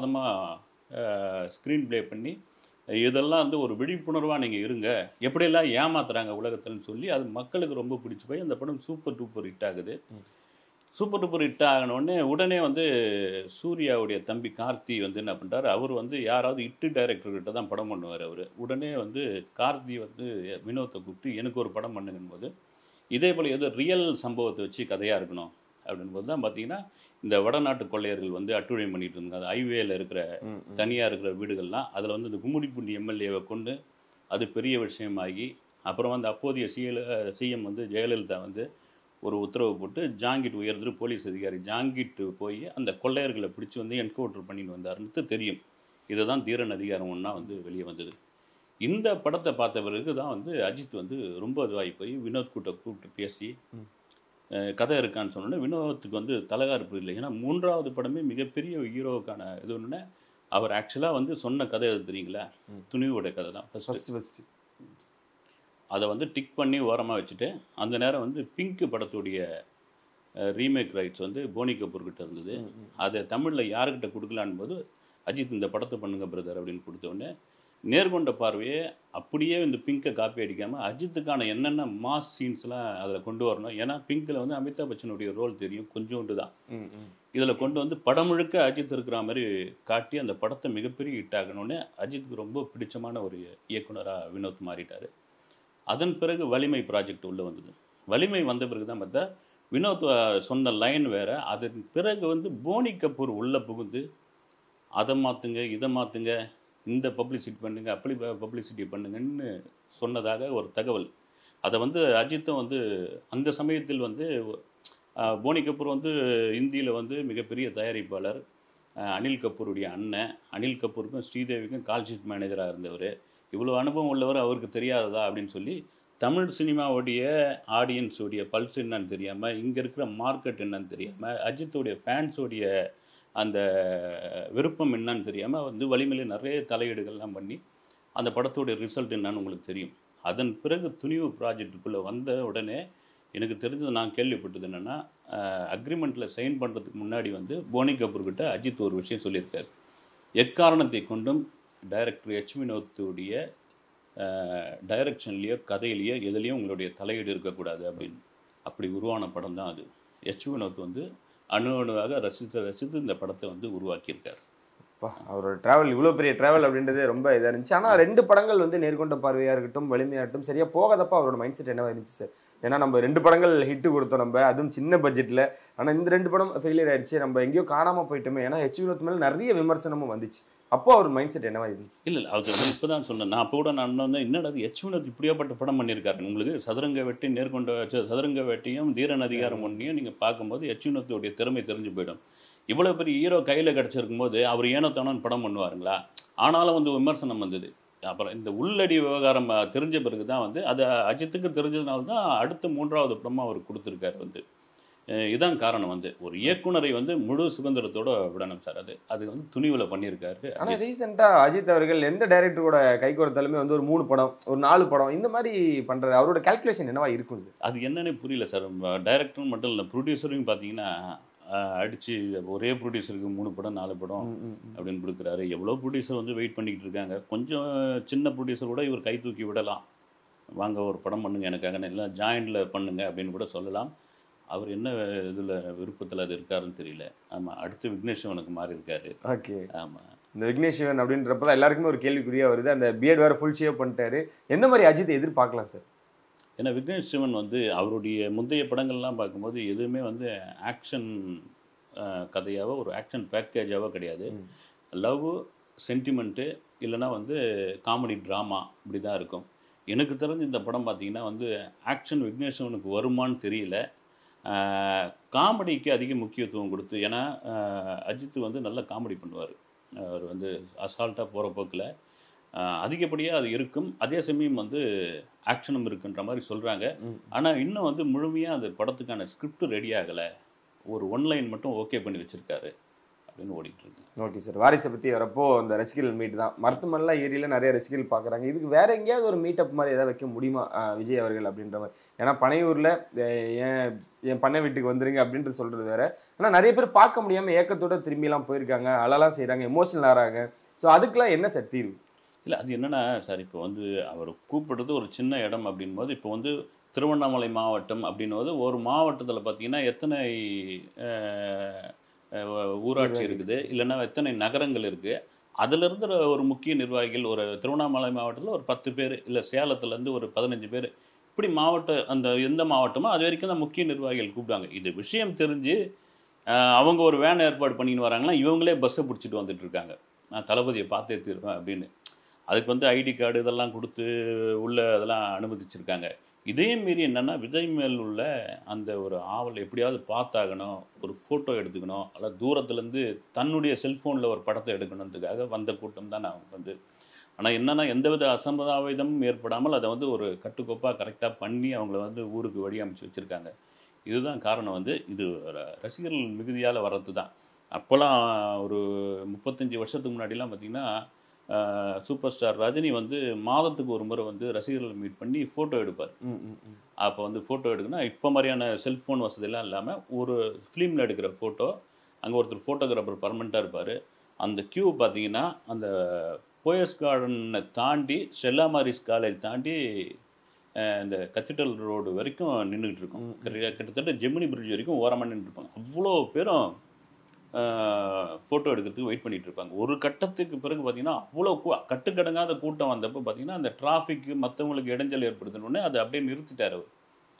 பிரமாதமாக ஸ்க்ரீன் ப்ளே பண்ணி இதெல்லாம் வந்து ஒரு விழிப்புணர்வாக நீங்கள் இருங்க எப்படியெல்லாம் ஏமாத்துறாங்க உலகத்தில்னு சொல்லி அது மக்களுக்கு ரொம்ப பிடிச்சி போய் அந்த படம் சூப்பர் டூப்பர் ஹிட் ஆகுது சூப்பர் டூப்பர் ஹிட் ஆகினோடனே உடனே வந்து சூர்யாவுடைய தம்பி கார்த்தி வந்து என்ன பண்ணுறாரு அவர் வந்து யாராவது இட்டு டைரக்டர்கிட்ட தான் படம் பண்ணுவார் அவர் உடனே வந்து கார்த்தி வந்து வினோத்தை கூப்பிட்டு எனக்கு ஒரு படம் பண்ணுங்கன்னு போது இதே போல் ஏதோ ரியல் சம்பவத்தை வச்சு கதையாக இருக்கணும் அப்படின்போது தான் பார்த்தீங்கன்னா இந்த வடநாட்டு கொள்ளையர்கள் வந்து அட்டுழியம் பண்ணிட்டு இருந்தாங்க ஹைவேல இருக்கிற ம், ம். தனியாக இருக்கிற வீடுகள்லாம் அதில் வந்து இந்த கும்மிடிப்பூண்டி எம்எல்ஏவை கொண்டு அது பெரிய விஷயமாகி அப்புறம் வந்து அப்போதைய சிஎல் சிஎம் வந்து ஜெயலலிதா வந்து ஒரு உத்தரவு போட்டு ஜாங்கிட் உயர்ந்து போலீஸ் அதிகாரி ஜாங்கிட் போய் அந்த கொள்ளையர்களை பிடிச்சி வந்து என்கவுண்டர் பண்ணிட்டு வந்தாருன்னு தெரியும் இதுதான் தீரன் அதிகாரம் ஒன்றா வந்து வெளியே வந்தது இந்த படத்தை பார்த்த பிறகு தான் வந்து அஜித் வந்து ரொம்ப இதுவாகி போய் வினோத் கூட்ட கூப்பிட்டு பேசி ம். அஹ், கதை இருக்கான்னு சொன்னோன்னே வினோத்துக்கு வந்து தலைகார்ப்பு இல்லை ஏன்னா மூன்றாவது படமே மிகப்பெரிய ஹீரோவுக்கான இது ஒன்றுன்னு அவர் ஆக்சுவலாக வந்து சொன்ன கதை எது தெரியுங்களா ம். துணிவோட கதை தான் ஃபஸ்ட்டு ஃபர்ஸ்ட் ஃபர்ஸ்ட் அதை வந்து டிக் பண்ணி ஓரமாக வச்சுட்டு அந்த நேரம் வந்து பிங்க் படத்துடைய ரீமேக் ரைட்ஸ் வந்து போனி கபூர் கிட்ட இருந்தது அதை தமிழில் யாருக்கிட்ட கொடுக்கலான்னு போது அஜித் இந்த படத்தை பண்ணுங்க பிரதர் அப்படின்னு கொடுத்த உடனே நேர்கொண்ட பார்வையே அப்படியே இந்த பிங்கை காப்பி அடிக்காமல் அஜித்துக்கான என்னென்ன மாஸ் சீன்ஸ்லாம் அதில் கொண்டு வரணும் ஏன்னா பிங்க்கில் வந்து அமிதாப் பச்சனுடைய ரோல் தெரியும் கொஞ்சோண்டு தான் ம், ம். இதில் கொண்டு வந்து படம் முழுக்க அஜித் இருக்கிற மாதிரி காட்டி அந்த படத்தை மிகப்பெரிய ஹிட் ஆகணும்னு அஜித்துக்கு ரொம்ப பிடிச்சமான ஒரு இயக்குனராக வினோத் மாறிட்டார் அதன் பிறகு வலிமை ப்ராஜெக்ட் உள்ளே வந்தது வலிமை வந்த பிறகு தான் பார்த்தா வினோத் அஹ், சொன்ன லைன் வேற அதன் பிறகு வந்து போனி கபூர் உள்ளே புகுந்து அதை மாற்றுங்க இதை மாற்றுங்க இந்த பப்ளிசிட்டி பண்ணுங்க அப்படி பப்ளிசிட்டி பண்ணுங்கன்னு சொன்னதாக ஒரு தகவல் அதை வந்து அஜித்தும் வந்து அந்த சமயத்தில் வந்து அஹ், போனி கபூர் வந்து இந்தியில் வந்து மிகப்பெரிய தயாரிப்பாளர் அஹ், அனில் கபூருடைய அண்ணன் அனில் கபூருக்கும் ஸ்ரீதேவிக்கும் கால்ஷீட் மேனேஜராக இருந்தவர் இவ்வளோ அனுபவம் உள்ளவர் அவருக்கு தெரியாததா அப்படின்னு சொல்லி தமிழ் சினிமாவுடைய ஆடியன்ஸோடைய பல்ஸ் என்னன்னு தெரியாமல் இங்கே இருக்கிற மார்க்கெட் என்னன்னு தெரியாமல் அஜித்துடைய ஃபேன்ஸோடைய அந்த விருப்பம் என்னன்னு தெரியாமல் வந்து வலிமையில நிறைய தலையீடுகள்லாம் பண்ணி அந்த படத்தோடைய ரிசல்ட் என்னன்னு உங்களுக்கு தெரியும் அதன் பிறகு துணிவு ப்ராஜெக்ட்டுக்குள்ளே வந்த உடனே எனக்கு தெரிஞ்சது நான் கேள்விப்பட்டது என்னென்னா அக்ரிமெண்ட்டில் சைன் பண்ணுறதுக்கு முன்னாடி வந்து போனி கபூர் கிட்ட அஜித் ஒரு விஷயம் சொல்லியிருக்காரு எக்காரணத்தை கொண்டும் டைரக்டர் எச் வினோத்துடைய டைரக்ஷன்லேயோ கதையிலையோ எதுலேயும் உங்களுடைய தலையீடு இருக்கக்கூடாது அப்படின்னு அப்படி உருவான படம் தான் அது எச் வினோத் வந்து அணு அணுவாக ரசித்து ரசித்து இந்த படத்தை வந்து உருவாக்கியிருக்கார் அப்பா, அவரோட டிராவல் இவ்வளவு பெரிய டிராவல் அப்படின்றதே ரொம்ப இதா இருந்துச்சு ஆனா ரெண்டு படங்கள் வந்து நேர்கொண்ட பார்வையா இருக்கட்டும் வலிமையா இருக்கட்டும் சரியா போகாதப்ப அவரோட மைண்ட் செட் என்னவா இருந்துச்சு சார் ஏன்னா நம்ம ரெண்டு படங்கள் ஹிட் கொடுத்தோம் நம்ம அதுவும் சின்ன பட்ஜெட்ல ஆனா இந்த ரெண்டு படம் ஃபெயிலியர் ஆயிடுச்சு நம்ம எங்கேயோ காணாம போயிட்டோமே ஏன்னா ஹெச் வினோத் மேல நிறைய விமர்சனமும் வந்துச்சு அப்போ அவர் மைண்ட் செட் என்னவா இருந்துச்சு இல்லை இல்லை அது வந்து இப்போ தான் சொன்னேன் நான் அப்போ கூட நான் வந்து என்னடா அது எச் வினோத் இப்படியாப்பட்ட படம் பண்ணியிருக்காரு உங்களுக்கு சதுரங்க வெட்டி நேர்கொண்ட ச- சதுரங்க வெட்டியும் தீரன் அதிகாரம் ஒன்றையும் நீங்கள் பார்க்கும்போது எச் வினோத்துடைய திறமை தெரிஞ்சு போயிடும் இவ்வளோ பெரிய ஹீரோ கையில் கிடச்சிருக்கும் போது அவர் ஏனோ தானோன்னு படம் பண்ணுவாருங்களா ஆனாலும் வந்து விமர்சனம் வந்தது அப்புறம் இந்த உள்ளடி விவகாரம் அஹ், தெரிஞ்ச பிறகு தான் வந்து அது அஜித்துக்கு தெரிஞ்சதுனால தான் அடுத்த மூன்றாவது படமாக அவர் கொடுத்துருக்காரு வந்து அஹ் இதான் காரணம் வந்து ஒரு இயக்குனரை வந்து முழு சுதந்திரத்தோட விடணும் சார் அது அது வந்து துணிவில் பண்ணியிருக்காரு ஆனா அஜித். ரீசெண்டா அஜித் அவர்கள் எந்த டைரக்டர் கூட கை கொடுத்தாலுமே வந்து ஒரு மூணு படம் ஒரு நாலு படம் இந்த மாதிரி பண்றாரு அவரோட கால்குலேஷன் என்னவா இருக்கும் சார் அது என்னன்னே புரியல சார் டைரக்டரும் மட்டும் இல்லை ப்ரொடியூசரும் பார்த்தீங்கன்னா அஹ், அடிச்சு ஒரே ப்ரொடியூசருக்கு மூணு படம் நாலு படம் அப்படின்னு கொடுக்குறாரு எவ்வளோ ப்ரொடியூசர் வந்து வெயிட் பண்ணிக்கிட்டு இருக்காங்க கொஞ்சம் சின்ன ப்ரொடியூசர் கூட இவர் கை தூக்கி விடலாம் வாங்க ஒரு படம் பண்ணுங்க எனக்காக இல்லை ஜாயிண்டில் பண்ணுங்க அப்படின்னு கூட சொல்லலாம் அவர் என்ன இதில் விருப்பத்தில் அது இருக்காருன்னு தெரியல ஆமாம் அடுத்து விக்னேஸ்வரனுக்கு மாறி இருக்காரு ஓகே ஆமாம் இந்த விக்னேஷ் சிவன் அப்படின்றப்ப எல்லாருக்குமே ஒரு கேள்விக்குறியா வருது அந்த பிஎட் வேற ஃபுல் ஷேவ் பண்ணிட்டாரு எந்த மாதிரி அஜித் எதிர்பார்க்கலாம் சார் ஏன்னா விக்னேஷ் சிவன் வந்து அவருடைய முந்தைய படங்கள்லாம் பார்க்கும்போது எதுவுமே வந்து ஆக்ஷன் கதையாவோ ஒரு ஆக்ஷன் பேக்கேஜாவோ கிடையாது ம். லவ் சென்டிமெண்ட்டு இல்லைன்னா வந்து காமெடி ட்ராமா இப்படி தான் இருக்கும் எனக்கு தெரிஞ்ச இந்த படம் பார்த்தீங்கன்னா வந்து ஆக்ஷன் விக்னேஷ் சிவனுக்கு வருமான்னு தெரியல காமெடிக்கு அதிக முக்கியத்துவம் கொடுத்து ஏன்னா ஆஹ், அஜித் வந்து நல்ல காமெடி பண்ணுவார் அவர் வந்து அசால்ட்டாக போகிற போக்கில் அதிகப்படியாக அது இருக்கும் அதே சமயம் வந்து ஆக்ஷனும் இருக்குன்ற மாதிரி சொல்கிறாங்க ம். ஆனால் இன்னும் வந்து முழுமையாக அந்த படத்துக்கான ஸ்கிரிப்ட் ரெடி ஆகலை ஒரு ஒன்லைன் மட்டும் ஓகே பண்ணி வச்சுருக்காரு அப்படின்னு ஓடிட்டு இருக்கு ஓகே சார் வாரிசை பத்தி வரப்போ அந்த ரசிகர்கள் மீட் தான் மருத்துவமல்லா ஏரியில நிறைய ரசிகர்கள் பாக்குறாங்க இதுக்கு வேற எங்கேயாவது ஒரு மீட்டப் மாதிரி ஏதாவது வைக்க முடியுமா ஆஹ் விஜய் அவர்கள் அப்படின்ற மாதிரி ஏன்னா பனையூர்ல அஹ் ஏன் என் பண்ணை வீட்டுக்கு வந்துருங்க அப்படின்ட்டு சொல்றது வேற ஆனா நிறைய பேர் பார்க்க முடியாம ஏக்கத்தோட திரும்பி எல்லாம் போயிருக்காங்க அழலாம் செய்றாங்க எமோஷனல் ஆறாங்க ஸோ அதுக்கெல்லாம் என்ன சார் தீர்வு இல்லை அது என்னன்னா சார் இப்போ வந்து அவர் கூப்பிடுறது ஒரு சின்ன இடம் அப்படின் போது இப்போ வந்து திருவண்ணாமலை மாவட்டம் அப்படின்னும் ஒரு மாவட்டத்தில் பார்த்தீங்கன்னா எத்தனை அஹ், அஹ், ஊராட்சி இருக்குது இல்லைன்னா எத்தனை நகரங்கள் இருக்குது அதிலிருந்து ஒரு முக்கிய நிர்வாகிகள் ஒரு திருவண்ணாமலை மாவட்டத்தில் ஒரு பத்து பேர் இல்லை சேலத்துலேருந்து ஒரு பதினஞ்சு பேர் இப்படி மாவட்ட அந்த எந்த மாவட்டமோ அது வரைக்கும் தான் முக்கிய நிர்வாகிகள் கூப்பிட்டாங்க இது விஷயம் தெரிஞ்சு அஹ், அவங்க ஒரு வேன் ஏற்பாடு பண்ணின்னு வராங்கன்னா இவங்களே பஸ்ஸை பிடிச்சிட்டு வந்துட்டு இருக்காங்க நான் தளபதியை பார்த்தே தீருவேன் அப்படின்னு அதுக்கு வந்து ஐடி கார்டு இதெல்லாம் கொடுத்து உள்ள அதெல்லாம் அனுமதிச்சிருக்காங்க இதே மீறி என்னன்னா விஜய் மேல் உள்ள அந்த ஒரு ஆவல் எப்படியாவது பார்த்தாகணும் ஒரு ஃபோட்டோ எடுத்துக்கணும் அல்லது தூரத்துலேருந்து தன்னுடைய செல்ஃபோனில் ஒரு படத்தை எடுக்கணுன்றதுக்காக வந்த கூட்டம் தான் நான் வந்து ஆனால் என்னன்னா எந்தவித அசம்பாவிதமும் ஏற்படாமல் அதை வந்து ஒரு கட்டுக்கோப்பாக கரெக்டாக பண்ணி அவங்கள வந்து ஊருக்கு வழி அமைச்சு வச்சுருக்காங்க இதுதான் காரணம் வந்து இது ர- ரசிகர்கள் மிகுதியால் வர்றது தான் அப்போல்லாம் ஒரு முப்பத்தஞ்சு வருஷத்துக்கு முன்னாடிலாம் பார்த்தீங்கன்னா சூப்பர் ஸ்டார் ரஜினி வந்து மாதத்துக்கு ஒரு முறை வந்து ரசிகர்களை மீட் பண்ணி ஃபோட்டோ எடுப்பார் ம், ம், ம். அப்போ வந்து ஃபோட்டோ எடுக்கணும் இப்போ மாதிரியான செல்ஃபோன் வசதியெல்லாம் இல்லாமல் ஒரு ஃபிலிமில் எடுக்கிற ஃபோட்டோ அங்கே ஒருத்தர் ஃபோட்டோகிராஃபர் பர்மனெண்ட்டாக இருப்பார் அந்த கியூ பார்த்தீங்கன்னா அந்த போயஸ் கார்டனை தாண்டி ஸ்டெல்லா மாரிஸ் காலேஜ் தாண்டி அஹ், இந்த கத்தீட்ரல் ரோடு வரைக்கும் நின்றுக்கிட்டு இருக்கும் ம், ம். கிட்ட- கிட்டத்தட்ட ஜெமினி பிரிட்ஜ் வரைக்கும் ஓரமாக நின்றுருப்பாங்க அவ்வளோ பேரும் ஃபோட்டோ எடுக்கிறதுக்கு வெயிட் பண்ணிட்டு இருப்பாங்க ஒரு கட்டத்துக்கு பிறகு பார்த்தீங்கன்னா அவ்வளோ கூ- கட்டுக்கடங்காத கூட்டம் வந்தப்போ பார்த்தீங்கன்னா அந்த டிராஃபிக்கு மற்றவங்களுக்கு இடைஞ்சல் ஏற்படுத்தினோடனே அதை அப்படியே நிறுத்திட்டார் அவர்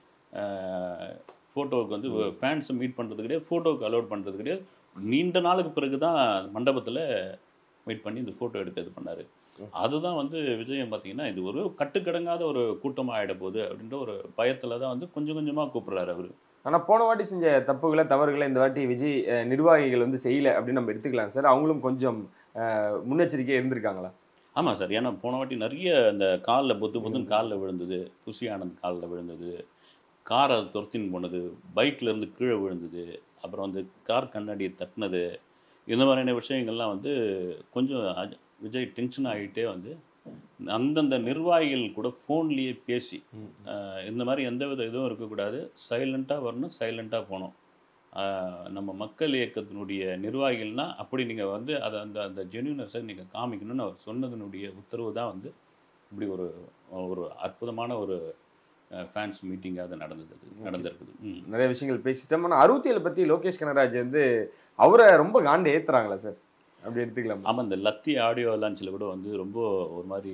ஃபோட்டோவுக்கு வந்து ஃபேன்ஸை மீட் பண்ணுறது கிடையாது ஃபோட்டோவுக்கு அலோட் பண்ணுறது கிடையாது நீண்ட நாளுக்கு பிறகு தான் மண்டபத்தில் வெயிட் பண்ணி இந்த ஃபோட்டோ எடுக்க இது பண்ணார் அதுதான் வந்து விஜயம் பார்த்தீங்கன்னா இது ஒரு கட்டுக்கடங்காத ஒரு கூட்டமாக ஆகிட போகுது அப்படின்ற ஒரு பயத்தில் தான் வந்து கொஞ்சம் கொஞ்சமாக கூப்பிட்றாரு அவர் ஆனா போன வாட்டி செஞ்ச தப்புகளை தவறுகளை இந்த வாட்டி விஜய் அஹ், நிர்வாகிகள் வந்து செய்யல அப்படின்னு நம்ம எடுத்துக்கலாம் சார் அவங்களும் கொஞ்சம் அஹ், முன்னெச்சரிக்கையா இருந்திருக்காங்களா ஆமாம் சார் ஏன்னா போன வாட்டி நிறைய அந்த காலில் பொத்து பொத்துன்னு காலில் விழுந்தது புசி ஆனந்த் காலில் விழுந்தது காரை துரத்தின்னு போனது பைக்ல இருந்து கீழே விழுந்தது அப்புறம் வந்து கார் கண்ணாடியை தட்டினது இந்த மாதிரியான விஷயங்கள்லாம் வந்து கொஞ்சம் அஜ- விஜய் டென்ஷன் ஆகிட்டே வந்து அந்தந்த நிர்வாகிகள் கூட ஃபோன்லேயே பேசி ஆஹ் இந்த மாதிரி எந்தவித இதுவும் இருக்கக்கூடாது சைலண்ட்டாக வரணும் சைலண்ட்டாக போகணும் ஆஹ் நம்ம மக்கள் இயக்கத்தினுடைய நிர்வாகிகள்னா அப்படி நீங்கள் வந்து அதை அந்த அந்த ஜென்யூனஸை நீங்கள் காமிக்கணும்னு அவர் சொன்னதனுடைய உத்தரவு தான் வந்து இப்படி ஒரு ஒரு அற்புதமான ஒரு ஃபேன்ஸ் மீட்டிங்காக அது நடந்தது அது நடந்திருக்குது ம் நிறைய விஷயங்கள் பேசிட்டோம் ஆனால் அறுபத்தி ஏழு பத்தி லோகேஷ் கனராஜ் வந்து அவரை ரொம்ப காண்டு ஏத்துறாங்களா சார் அப்படி எடுத்துக்கலாம் ஆமாம் இந்த லத்தி ஆடியோ லான்ச்சில் கூட வந்து ரொம்ப ஒரு மாதிரி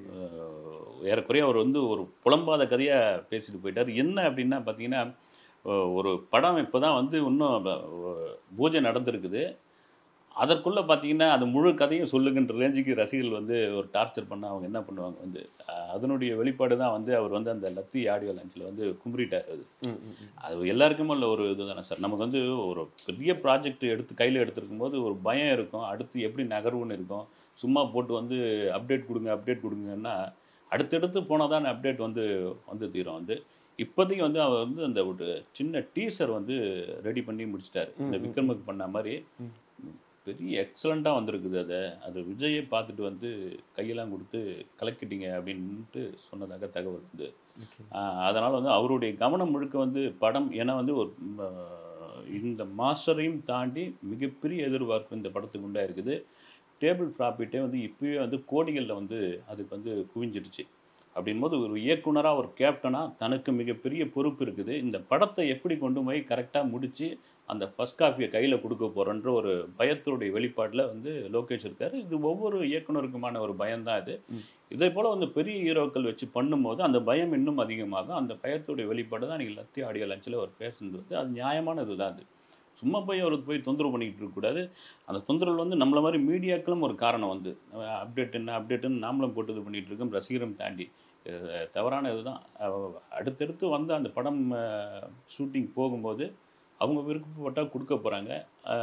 அஹ், ஏறக்குறைய அவர் வந்து ஒரு புலம்பாத கதையாக பேசிட்டு போயிட்டார் என்ன அப்படின்னா பார்த்தீங்கன்னா அஹ், ஒரு படம் இப்போ தான் வந்து இன்னும் ப- அஹ், பூஜை நடந்திருக்குது அதற்குள்ளே பார்த்தீங்கன்னா அந்த முழு கதையும் சொல்லுங்கன்ற ரேஞ்சுக்கு ரசிகர்கள் வந்து ஒரு டார்ச்சர் பண்ண அவங்க என்ன பண்ணுவாங்க வந்து அஹ், அதனுடைய வெளிப்பாடு தான் வந்து அவர் வந்து அந்த லத்தி ஆடியோ லான்ச்சில் வந்து கும்பிட்டார் அது ம், ம், ம். அது எல்லாருக்குமே உள்ள ஒரு இதுதானே சார் நமக்கு வந்து ஒரு பெரிய ப்ராஜெக்ட் எடுத்து கையில் எடுத்திருக்கும் போது ஒரு பயம் இருக்கும் அடுத்து எப்படி நகர்வுன்னு இருக்கும் சும்மா போட்டு வந்து அப்டேட் கொடுங்க அப்டேட் கொடுங்கன்னா அடுத்தடுத்து போனால் தான் அப்டேட் வந்து வந்து தீரும் வந்து இப்போதைக்கு வந்து அவர் வந்து அந்த ஒரு சின்ன டீசர் வந்து ரெடி பண்ணி முடிச்சிட்டாரு இந்த ம், ம், விக்ரமுக்கு பண்ண மாதிரி ம். பெரிய எக்ஸலண்ட்டாக வந்திருக்குது அதை அது விஜயை பார்த்துட்டு வந்து கையெல்லாம் கொடுத்து கலக்கிட்டீங்க அப்படின்ட்டு சொன்னதாக தகவல் வந்து Okay. அதனால் வந்து அவருடைய கவனம் முழுக்க வந்து படம் ஏன்னா வந்து ஒரு ம், ஆஹ், இந்த மாஸ்டரையும் தாண்டி மிகப்பெரிய எதிர்பார்ப்பு இந்த படத்துக்கு உண்டா இருக்குது டேபிள் ப்ராஃபிட்டே வந்து இப்போயே வந்து கோடிகளில் வந்து அதுக்கு வந்து குவிஞ்சிடுச்சு அப்படின்போது ஒரு இயக்குனராக ஒரு கேப்டனாக தனக்கு மிகப்பெரிய பொறுப்பு இருக்குது இந்த படத்தை எப்படி கொண்டு போய் கரெக்டாக முடித்து அந்த ஃபர்ஸ்ட் காப்பியை கையில் கொடுக்க போகிறோன்ற ஒரு பயத்தோடைய வெளிப்பாட்டில் வந்து லோகேஷ் இருக்காரு இது ஒவ்வொரு இயக்குனருக்குமான ஒரு பயம்தான் இது ம். இதே போல் வந்து பெரிய ஹீரோக்கள் வச்சு பண்ணும்போது அந்த பயம் இன்னும் அதிகமாகும் அந்த பயத்தோடைய வெளிப்பாடு தான் நீங்கள் லத்தி ஆடியோ லஞ்சில் அவர் பேசுனது வந்து அது நியாயமான இதுதான் அது சும்மா போய் அவருக்கு போய் தொந்தரவு பண்ணிக்கிட்டு இருக்கக்கூடாது அந்த தொந்தரவு வந்து நம்மள மாதிரி மீடியாக்களும் ஒரு காரணம் வந்து அப்டேட் என்ன அப்டேட்டுன்னு நாமளும் போட்டு இது பண்ணிகிட்டு இருக்கோம் ரசிகரும் தாண்டி இது தவறான இதுதான் அஹ் அடுத்தடுத்து வந்து அந்த படம் ஷூட்டிங் போகும்போது அவங்க விருப்பப்பட்டால் கொடுக்க போகிறாங்க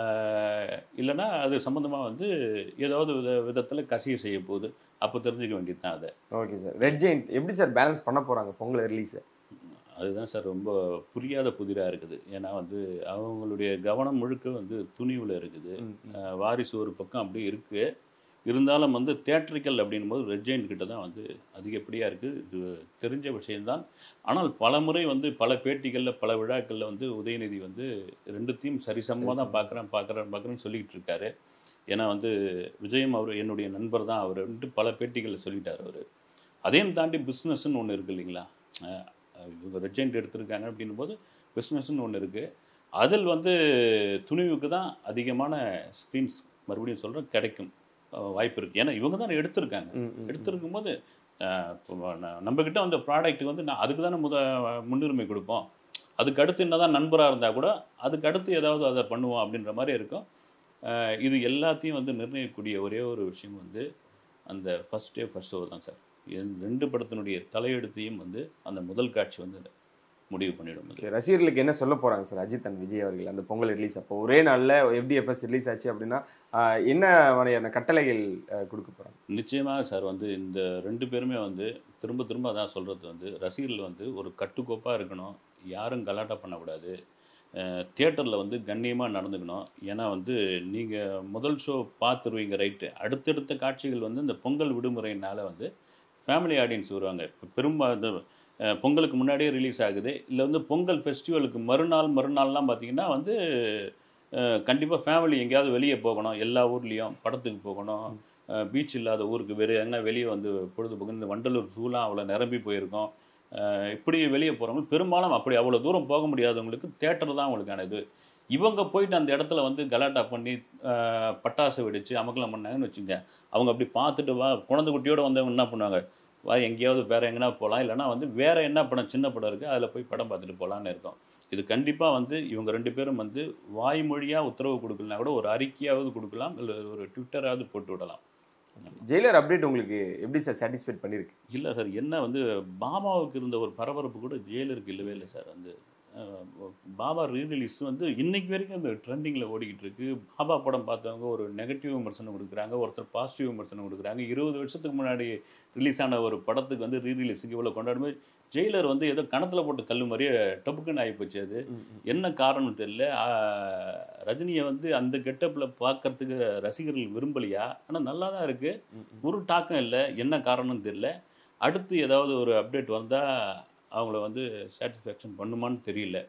இல்லைன்னா அது சம்மந்தமாக வந்து ஏதாவது வித விதத்தில் கசிய செய்ய போகுது அப்போ தெரிஞ்சுக்க வேண்டியது தான் அதை ஓகே சார் ரெட் ஜெயிண்ட் எப்படி சார் பேலன்ஸ் பண்ண போறாங்க பொங்கல் ரிலீஸை அதுதான் சார் ரொம்ப புரியாத புதிராக இருக்குது ஏன்னா வந்து அவங்களுடைய கவனம் முழுக்க வந்து துணிவில் இருக்குது அஹ் வாரிசு ஒரு பக்கம் அப்படி இருக்குது இருந்தாலும் வந்து தேட்ரிக்கல் அப்படின்னும் போது ரெட்ஜைன் கிட்ட தான் வந்து அதிகப்படியாக இருக்குது இது தெரிஞ்ச விஷயம்தான் ஆனால் பல முறை வந்து பல பேட்டிகளில் பல விழாக்களில் வந்து உதயநிதி வந்து ரெண்டுத்தையும் சரிசமமாக தான் பார்க்குறேன் பார்க்குறேன் பார்க்குறேன்னு சொல்லிக்கிட்டு இருக்காரு ஏன்னா வந்து விஜயம் அவர் என்னுடைய நண்பர் தான் அவர் பல பேட்டிகளில் சொல்லிட்டார் அவர் அதையும் தாண்டி பிஸ்னஸ்ன்னு ஒன்று இருக்குது இல்லைங்களா அஹ் இவங்க ரெஜெண்ட் எடுத்திருக்காங்க அப்படின்னும் போது பிஸ்னஸ்ன்னு ஒன்று இருக்குது அதில் வந்து துணிவுக்கு தான் அதிகமான ஸ்க்ரீன்ஸ் மறுபடியும் சொல்கிறேன் கிடைக்கும் அஹ் வாய்ப்பு இருக்குது ஏன்னா இவங்க தான் எடுத்திருக்காங்க எடுத்திருக்கும் போது அஹ் இப்போ ந- நம்மக்கிட்ட வந்த ப்ராடக்ட்டுக்கு வந்து நான் அதுக்கு தானே முத முன்னுரிமை கொடுப்போம் அதுக்கு அடுத்து என்னதான் நண்பராக இருந்தால் கூட அதுக்கு அடுத்து ஏதாவது அதை பண்ணுவோம் அப்படின்ற மாதிரி இருக்கும் அஹ் இது எல்லாத்தையும் வந்து நிர்ணயிக்கக்கூடிய ஒரே ஒரு விஷயம் வந்து அந்த ஃபஸ்ட் டே ஃபர்ஸ்ட் ஷோ தான் சார் என் ரெண்டு படத்தினுடைய தலையெழுத்தையும் வந்து அந்த முதல் காட்சி வந்து முடிவு பண்ணிடும் அது. Okay, ரசிகர்களுக்கு என்ன சொல்ல போறாங்க சார் அஜித் அண்ட் விஜய் அவர்கள் அந்த பொங்கல் ரிலீஸ் அப்போ ஒரே நாள்ல எஃப்டிஎஃப்எஸ் ரிலீஸ் ஆச்சு அப்படின்னா ஆஹ், என்ன மாதிரியான கட்டளைகள் ஆஹ், கொடுக்க போறாங்க நிச்சயமாக சார் வந்து இந்த ரெண்டு பேருமே வந்து திரும்ப திரும்ப அதான் சொல்கிறது வந்து ரசிகர்கள் வந்து ஒரு கட்டுக்கோப்பாக இருக்கணும் யாரும் கலாட்டா பண்ணக்கூடாது தியேட்டரில் வந்து கண்ணியமாக நடந்துக்கணும் ஏன்னா வந்து நீங்கள் முதல் ஷோ பார்த்துருவீங்க ரைட்டு அடுத்தடுத்த காட்சிகள் வந்து இந்த பொங்கல் விடுமுறையினால வந்து ஃபேமிலி ஆடியன்ஸ் வருவாங்க இப்போ பெரும்பா இந்த அஹ், பொங்கலுக்கு முன்னாடியே ரிலீஸ் ஆகுது இல்லை வந்து பொங்கல் ஃபெஸ்டிவலுக்கு மறுநாள் மறுநாள்லாம் பார்த்தீங்கன்னா வந்து கண்டிப்பாக ஃபேமிலி எங்கேயாவது வெளியே போகணும் எல்லா ஊர்லேயும் படத்துக்கு போகணும் பீச் இல்லாத ஊருக்கு வேறு எங்கன்னா வெளியே வந்து பொழுதுபோக்கு இந்த வண்டலூர் ஜூலாம் அவ்வளோ நிரம்பி போயிருக்கோம் அஹ் இப்படி வெளியே போகிறவங்க பெரும்பாலும் அப்படி அவ்வளோ தூரம் போக முடியாதவங்களுக்கு தேட்டர் தான் அவங்களுக்கான இது இவங்க போயிட்டு அந்த இடத்துல வந்து கலாட்டா பண்ணி அஹ், பட்டாசு வெடிச்சு அமக்கலம் பண்ணாங்கன்னு வச்சுங்க அவங்க அப்படி பார்த்துட்டு வா குழந்தை குட்டியோட வந்தவங்க என்ன பண்ணுவாங்க வா எங்கேயாவது வேற எங்கன்னா போகலாம் இல்லைன்னா வந்து வேற என்ன படம் சின்ன படம் இருக்குது அதில் போய் படம் பார்த்துட்டு போகலான்னு இருக்கும் இது கண்டிப்பாக வந்து இவங்க ரெண்டு பேரும் வந்து வாய்மொழியாக உத்தரவு கொடுக்கலனா கூட ஒரு அறிக்கையாவது கொடுக்கலாம் இல்லை ஒரு ட்விட்டராவது போட்டு விடலாம் ஜெயிலர் அப்டேட் உங்களுக்கு எப்படி சார் சாட்டிஸ்ஃபைட் பண்ணிருக்கு இல்லை சார் என்ன வந்து பாபாவுக்கு இருந்த ஒரு பரபரப்பு கூட ஜெயிலருக்கு இல்லவே இல்லை சார் வந்து அஹ், பாபா ரீரிலீஸ் வந்து இன்னைக்கு வரைக்கும் அந்த ட்ரெண்டிங்கில் ஓடிக்கிட்டு இருக்கு பாபா படம் பார்த்தவங்க ஒரு நெகட்டிவ் விமர்சனம் கொடுக்குறாங்க ஒருத்தர் பாசிட்டிவ் விமர்சனம் கொடுக்குறாங்க இருபது வருஷத்துக்கு முன்னாடி ரிலீஸ் ஆன ஒரு படத்துக்கு வந்து ரீரிலீஸுக்கு இவ்வளோ கொண்டாடும்போது ஜெயிலர் வந்து ஏதோ கணத்தில் போட்டு கல்லு மாதிரியே டப்புக்குன்னு ஆகிப்போச்சு அது என்ன காரணம் தெரியல ஆஹ், ரஜினியை வந்து அந்த கெட்டப்பில் பார்க்கறதுக்கு ரசிகர்கள் விரும்பலையா ஆனால் நல்லா தான் இருக்குது ஒரு டாக்கம் இல்லை என்ன காரணம்னு தெரியல அடுத்து ஏதாவது ஒரு அப்டேட் வந்தால் அவங்கள வந்து சாட்டிஸ்ஃபேக்ஷன் பண்ணுமான்னு தெரியல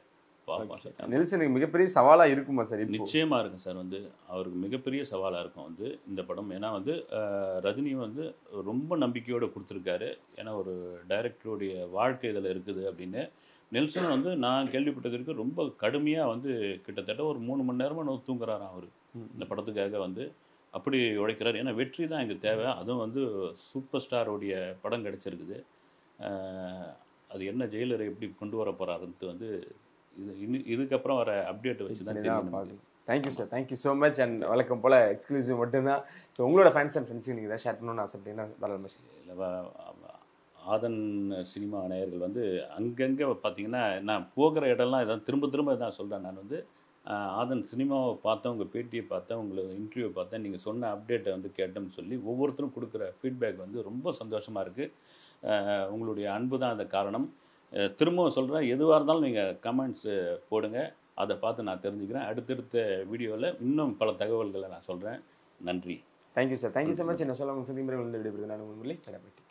பார்ப்போம் சார் நெல்சனுக்கு மிகப்பெரிய சவாலா இருக்குமா சார் இப்போ நிச்சயமாக இருக்கும் சார் வந்து அவருக்கு மிகப்பெரிய சவாலாக இருக்கும் வந்து இந்த படம் ஏன்னா வந்து அஹ், ரஜினி வந்து ரொம்ப நம்பிக்கையோடு கொடுத்துருக்காரு ஏன்னா ஒரு டைரக்டருடைய வாழ்க்கை இதில் இருக்குது அப்படின்னு நெல்சன் வந்து நான் கேள்விப்பட்டதற்கு ரொம்ப கடுமையாக வந்து கிட்டத்தட்ட ஒரு மூணு மணி நேரமாக நான் தூங்குறாராம் அவர் இந்த படத்துக்காக வந்து அப்படி உழைக்கிறார் ஏன்னா வெற்றி தான் எங்களுக்கு தேவை அதுவும் வந்து சூப்பர் ஸ்டாரோடைய படம் கிடச்சிருக்குது அஹ், அது என்ன ஜெயிலரை எப்படி கொண்டு வர போகிறாருன்ட்டு வந்து இது இனி இதுக்கப்புறம் வர அப்டேட் வச்சு தான் தெரியும் நமக்கு. Thank you sir thank you so much and வழக்கம் போல எக்ஸ்க்ளூசிவ் மட்டும்தான் ஸோ உங்களோட ஃபேன்ஸ் அண்ட் ஃப்ரெண்ட்ஸுக்கு நீங்கள் ஏதாவது ஷேர் பண்ணணும்னு ஆசைப்பட்டீங்கன்னா தாராளமாக share இல்ல, வ- ஆதன் சினிமா நேயர்கள் வந்து அங்கங்கே பார்த்தீங்கன்னா நான் போகிற இடம்லாம் இதான் திரும்ப திரும்ப தான் சொல்கிறேன் நான் வந்து ஆஹ், ஆதன் சினிமாவை பார்த்தேன் உங்கள் பேட்டியை பார்த்தேன் உங்களை இன்டர்வியூ பார்த்தேன் நீங்கள் சொன்ன அப்டேட்டை வந்து கேட்டேன்னு சொல்லி ஒவ்வொருத்தரும் கொடுக்குற ஃபீட்பேக் வந்து ரொம்ப சந்தோஷமாக இருக்குது உங்களுடைய அன்பு தான் அந்த காரணம் அஹ், திரும்பவும் சொல்கிறேன் எதுவாக இருந்தாலும் நீங்கள் கமெண்ட்ஸு போடுங்க அதை பார்த்து நான் தெரிஞ்சுக்கிறேன் அடுத்தடுத்த வீடியோவில் இன்னும் பல தகவல்களை நான் சொல்கிறேன் நன்றி thank you sir thank you so much என்ன சொல்ல உங்கள் சந்திமரை வந்து விடைபெறுது நான் உங்கள் முரளி கடப்பட்டி